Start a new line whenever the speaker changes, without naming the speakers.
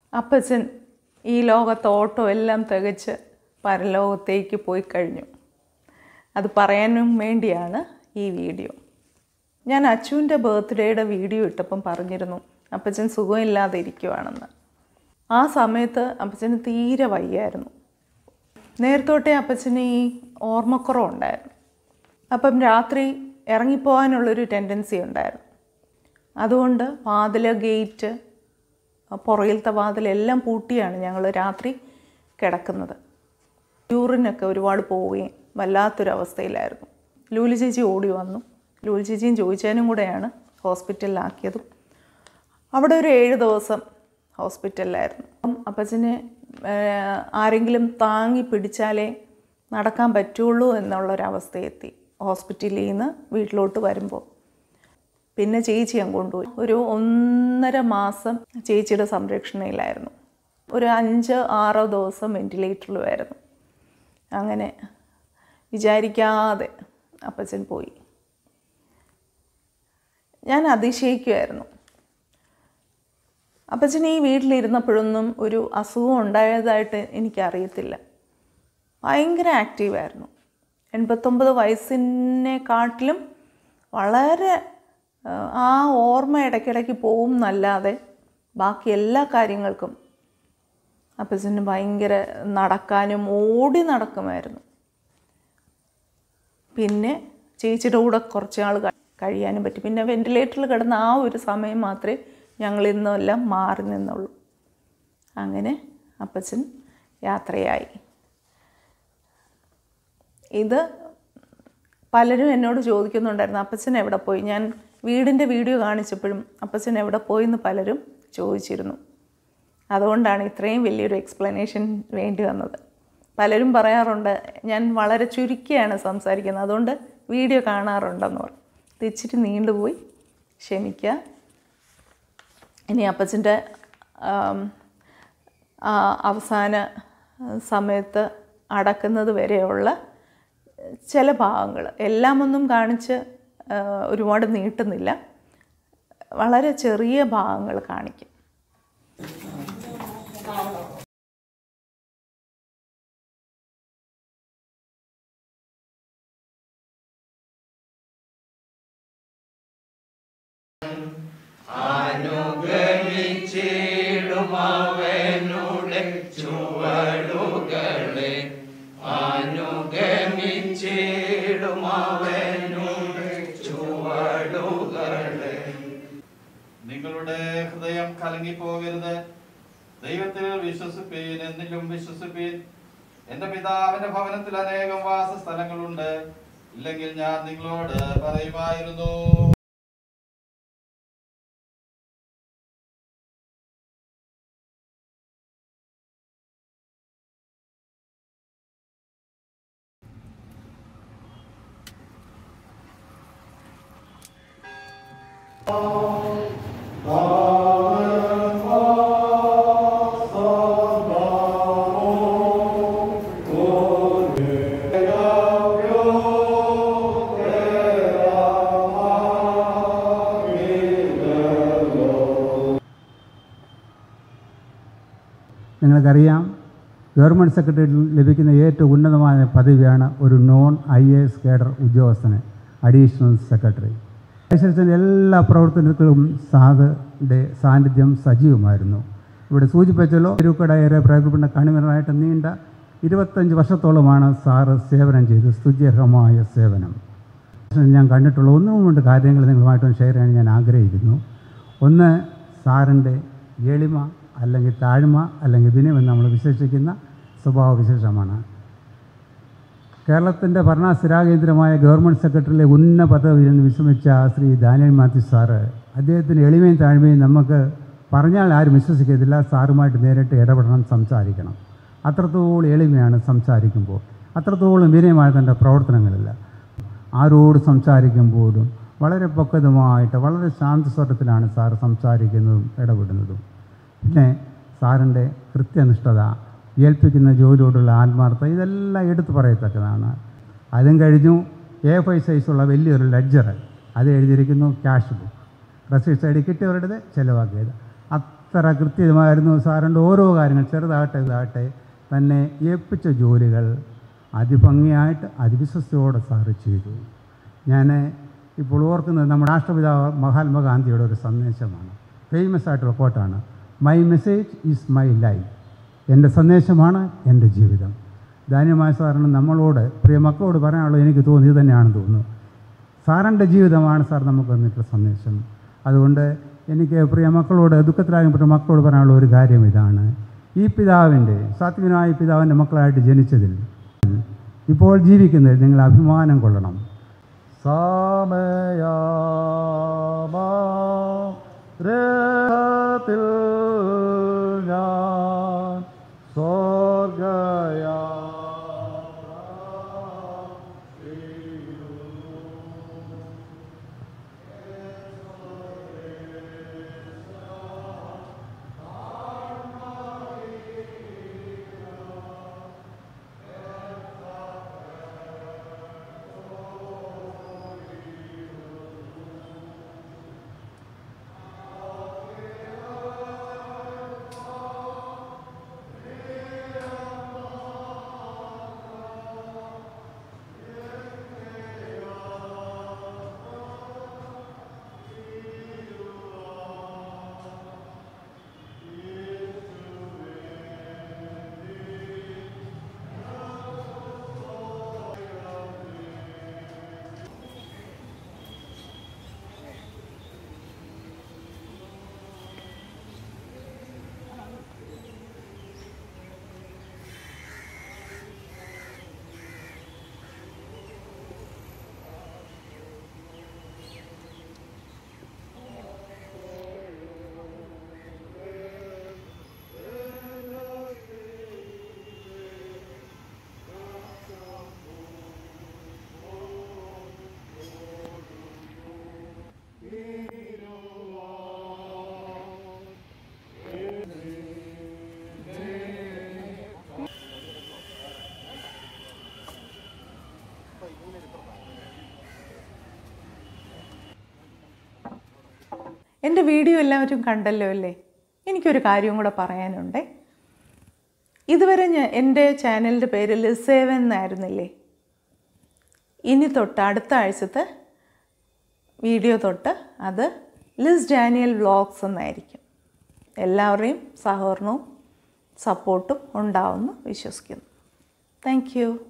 അപ്പച്ചൻ ഈ ലോകത്ത് ഓട്ടോ എല്ലാം തികച്ച് പരലോകത്തേക്ക് പോയി കഴിഞ്ഞു അത് പറയാനും വേണ്ടിയാണ് ഈ വീഡിയോ ഞാൻ അച്ചുവിൻ്റെ ബർത്ത്ഡേയുടെ വീഡിയോ ഇട്ടപ്പം പറഞ്ഞിരുന്നു അപ്പച്ചൻ സുഖമില്ലാതെ ഇരിക്കുവാണെന്ന് ആ സമയത്ത് അപ്പച്ചന് തീരെ വയ്യായിരുന്നു നേരത്തോട്ടേ അപ്പച്ചന് ഈ ഓർമ്മക്കുറവുണ്ടായിരുന്നു അപ്പം രാത്രി ഇറങ്ങിപ്പോകാനുള്ളൊരു ടെൻഡൻസി ഉണ്ടായിരുന്നു അതുകൊണ്ട് വാതിൽ ഗേറ്റ് പുറകിലത്തെ വാതിലെല്ലാം പൂട്ടിയാണ് ഞങ്ങൾ രാത്രി കിടക്കുന്നത് യൂറിനൊക്കെ ഒരുപാട് പോവുകയും വല്ലാത്തൊരവസ്ഥയിലായിരുന്നു ലൂലി ചേച്ചി ഓടി വന്നു ലൂലി ചേച്ചിയും ചോദിച്ചതിനും കൂടെയാണ് ഹോസ്പിറ്റലിലാക്കിയതും അവിടെ ഒരു ഏഴ് ദിവസം ഹോസ്പിറ്റലിലായിരുന്നു അപ്പം അപ്പച്ചന് ഏഹ്, ആരെങ്കിലും താങ്ങി പിടിച്ചാലേ നടക്കാൻ പറ്റുള്ളൂ എന്നുള്ളൊരവസ്ഥയെത്തി ഹോസ്പിറ്റലിൽ നിന്ന് വീട്ടിലോട്ട് വരുമ്പോൾ പിന്നെ ചേച്ചി ഞാൻ കൊണ്ടുപോയി ഒരു ഒന്നര മാസം ചേച്ചിയുടെ സംരക്ഷണയിലായിരുന്നു ഒരു അഞ്ച് ആറോ ദിവസം വെൻറ്റിലേറ്ററിലുമായിരുന്നു അങ്ങനെ വിചാരിക്കാതെ അപ്പച്ചൻ പോയി ഞാൻ അതിശയിക്കുമായിരുന്നു അപ്പച്ചൻ ഈ വീട്ടിലിരുന്നപ്പോഴൊന്നും ഒരു അസുഖം ഉണ്ടായതായിട്ട് എനിക്കറിയത്തില്ല ഭയങ്കര ആക്റ്റീവായിരുന്നു എൺപത്തൊമ്പത് വയസ്സിനെക്കാട്ടിലും വളരെ ആ, ആ ഓർമ്മ ഇടയ്ക്കിടയ്ക്ക് പോവും എന്നല്ലാതെ ബാക്കി എല്ലാ കാര്യങ്ങൾക്കും അപ്പച്ചന് ഭയങ്കര നടക്കാനും ഓടി നടക്കുമായിരുന്നു പിന്നെ ചേച്ചിയുടെ കൂടെ കുറച്ച് നാൾ ക- കഴിയാനും പറ്റി പിന്നെ വെൻറ്റിലേറ്ററിൽ കിടന്ന ആ ഒരു സമയം മാത്രമേ ഞങ്ങൾ ഇന്നെല്ലാം മാറി നിന്നുള്ളൂ അങ്ങനെ അപ്പച്ചൻ യാത്രയായി ഇത് പലരും എന്നോട് ചോദിക്കുന്നുണ്ടായിരുന്നു അപ്പച്ചൻ എവിടെ പോയി ഞാൻ വീടിൻ്റെ വീഡിയോ കാണിച്ചപ്പോഴും അപ്പച്ചൻ എവിടെ പോയി എന്ന് പലരും ചോദിച്ചിരുന്നു അതുകൊണ്ടാണ് ഇത്രയും വലിയൊരു എക്സ്പ്ലനേഷൻ വേണ്ടി വന്നത് പലരും പറയാറുണ്ട് ഞാൻ വളരെ ചുരുക്കിയാണ് സംസാരിക്കുന്നത് അതുകൊണ്ട് വീഡിയോ കാണാറുണ്ടെന്ന് പറഞ്ഞു ഇത് ഇച്ചിരി നീണ്ടുപോയി ക്ഷമിക്കുക ഇനി അപ്പച്ചൻ്റെ ആം, ആ അവസാന സമയത്ത് അടക്കുന്നത് വരെയുള്ള ചില ഭാഗങ്ങൾ എല്ലാം ഒന്നും കാണിച്ച് ആ, ഒരുപാട് നീട്ടുന്നില്ല വളരെ ചെറിയ ഭാഗങ്ങൾ കാണിക്കും
നിങ്ങളുടെ ഹൃദയം കലങ്ങിപ്പോകരുത് ദൈവത്തിൽ വിശ്വസിപ്പീൻ എന്നിലും വിശ്വസിപ്പീൻ എന്റെ പിതാവിന്റെ ഭവനത്തിൽ അനേകം വാസസ്ഥലങ്ങളുണ്ട് ഇല്ലെങ്കിൽ ഞാൻ നിങ്ങളോട് പറയുമായിരുന്നു
നിങ്ങൾക്കറിയാം ഗവൺമെൻറ് സെക്രട്ടറി ലഭിക്കുന്ന ഏറ്റവും ഉന്നതമായ പദവിയാണ് ഒരു non I A S cadre ഉദ്യോഗസ്ഥന് അഡീഷണൽ സെക്രട്ടറി ഐശ്വര്യത്തിൻ്റെ എല്ലാ പ്രവർത്തനത്തിലും സാധയുടെ സാന്നിധ്യം സജീവമായിരുന്നു ഇവിടെ സൂചിപ്പിച്ചല്ലോ തിരുക്കടയേറെ പ്രയോഗപ്പെടുന്ന കണിമരായിട്ട് നീണ്ട ഇരുപത്തഞ്ച് വർഷത്തോളമാണ് സാറ് സേവനം ചെയ്ത് സ്തുത്യർഹമായ സേവനം ഞാൻ കണ്ടിട്ടുള്ള ഒന്നും കൊണ്ട് കാര്യങ്ങൾ നിങ്ങളുമായിട്ടും ഷെയർ ചെയ്യാൻ ഞാൻ ആഗ്രഹിക്കുന്നു ഒന്ന് സാറിൻ്റെ എളിമ അല്ലെങ്കിൽ താഴ്മ അല്ലെങ്കിൽ വിനയം നമ്മൾ വിശേഷിക്കുന്ന സ്വഭാവ വിശേഷമാണ് കേരളത്തിൻ്റെ ഭരണസ്ഥിരാകേന്ദ്രമായ ഗവൺമെൻറ് സെക്രട്ടറിയിലെ ഉന്നത പദവിയിൽ നിന്ന് വിശ്രമിച്ച ശ്രീ ദാനിയൽ മാത്യു സാറ് അദ്ദേഹത്തിൻ്റെ എളിമയും താഴ്മയും നമുക്ക് പറഞ്ഞാൽ ആരും വിശ്വസിക്കത്തില്ല സാറുമായിട്ട് നേരിട്ട് ഇടപെടണം സംസാരിക്കണം അത്രത്തോളം എളിമയാണ് സംസാരിക്കുമ്പോൾ അത്രത്തോളം വിനയമായ തൻ്റെ പ്രവർത്തനങ്ങളില്ല ആരോട് സംസാരിക്കുമ്പോഴും വളരെ പക്വതമായിട്ട് വളരെ ശാന്തസ്വരത്തിലാണ് സാറ് സംസാരിക്കുന്നതും ഇടപെടുന്നതും പിന്നെ സാറിൻ്റെ കൃത്യനിഷ്ഠത ഏൽപ്പിക്കുന്ന ജോലിയോടുള്ള ആത്മാർത്ഥത ഇതെല്ലാം എടുത്തു പറയത്തക്കതാണ് അതും കഴിഞ്ഞു എ ഫൈവ് സൈസുള്ള വലിയൊരു ലെഡ്ജർ അത് എഴുതിയിരിക്കുന്നു ക്യാഷ് ബുക്ക് റെസീറ്റ് സൈഡിൽ കിട്ടിയവരുടേത് ചിലവാക്കിയത് അത്ര കൃത്യമായിരുന്നു സാറിൻ്റെ ഓരോ കാര്യങ്ങൾ ചെറുതാകട്ടെ ഇതാകട്ടെ തന്നെ ഏൽപ്പിച്ച ജോലികൾ അതിഭംഗിയായിട്ട് അതിവിശ്വസ്തയോടെ സാറ് ചെയ്തു ഞാൻ ഇപ്പോൾ ഓർക്കുന്നത് നമ്മുടെ രാഷ്ട്രപിതാവ് മഹാത്മാഗാന്ധിയുടെ ഒരു സന്ദേശമാണ് ഫേമസ് ആയിട്ടുള്ള കോട്ടാണ് my message is my life എൻ്റെ സന്ദേശമാണ് എൻ്റെ ജീവിതം ധാന്യമായ സാറിന് നമ്മളോട് പ്രിയ മക്കളോട് പറയാനുള്ളത് എനിക്ക് തോന്നി ഇത് തന്നെയാണെന്ന് തോന്നുന്നു സാറിൻ്റെ ജീവിതമാണ് സാർ നമുക്ക് തന്നിട്ടുള്ള സന്ദേശം അതുകൊണ്ട് എനിക്ക് പ്രിയ മക്കളോട് ദുഃഖത്തിലാകപ്പെട്ട മക്കളോട് പറയാനുള്ള ഒരു കാര്യം ഇതാണ് ഈ പിതാവിൻ്റെ സാത്വികനായ പിതാവിൻ്റെ മക്കളായിട്ട് ജനിച്ചതിൽ ഇപ്പോൾ ജീവിക്കുന്നതിൽ നിങ്ങൾ അഭിമാനം കൊള്ളണം
സമയാത്തിൽ ഞാൻ സ്വർഗയാ
എൻ്റെ വീഡിയോ എല്ലാവരും കണ്ടല്ലോ അല്ലേ എനിക്കൊരു കാര്യം കൂടെ പറയാനുണ്ട് ഇതുവരെ ഞാൻ എൻ്റെ ചാനലിൻ്റെ പേര് ലിസേവൻ എന്നായിരുന്നില്ലേ ഇനി തൊട്ട് അടുത്ത ആഴ്ചത്തെ വീഡിയോ തൊട്ട് അത് ലിസ് ഡാനിയൽ വ്ളോഗ്സ് എന്നായിരിക്കും എല്ലാവരുടെയും സഹകരണവും സപ്പോർട്ടും ഉണ്ടാവുമെന്ന് വിശ്വസിക്കുന്നു താങ്ക് യു